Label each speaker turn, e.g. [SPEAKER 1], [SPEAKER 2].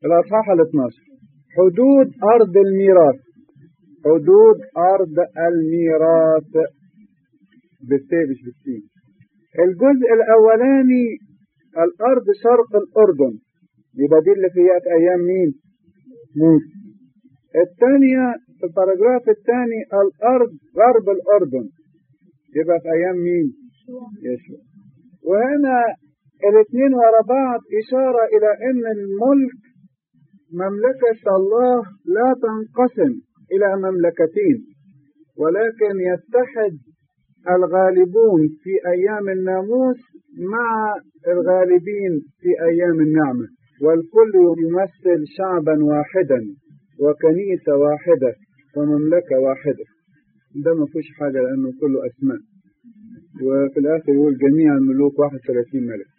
[SPEAKER 1] الأصحاح ال 12 حدود أرض الميراث حدود أرض الميراث بالتاء مش بالسين الجزء الأولاني الأرض شرق الأردن يبقى دي اللي فيها أيام مين؟ موسى الثانية في الباراجراف الثاني الأرض غرب الأردن يبقى في أيام مين؟ يشوع وهنا الاثنين ورا بعض إشارة إلى أن الملك مملكة الله لا تنقسم إلى مملكتين ولكن يتحد الغالبون في أيام الناموس مع الغالبين في أيام النعمة والكل يمثل شعبا واحدا وكنيسة واحدة ومملكة واحدة ده ما فيش حاجة لأنه كله أسماء وفي الآخر يقول جميع الملوك 31 ملك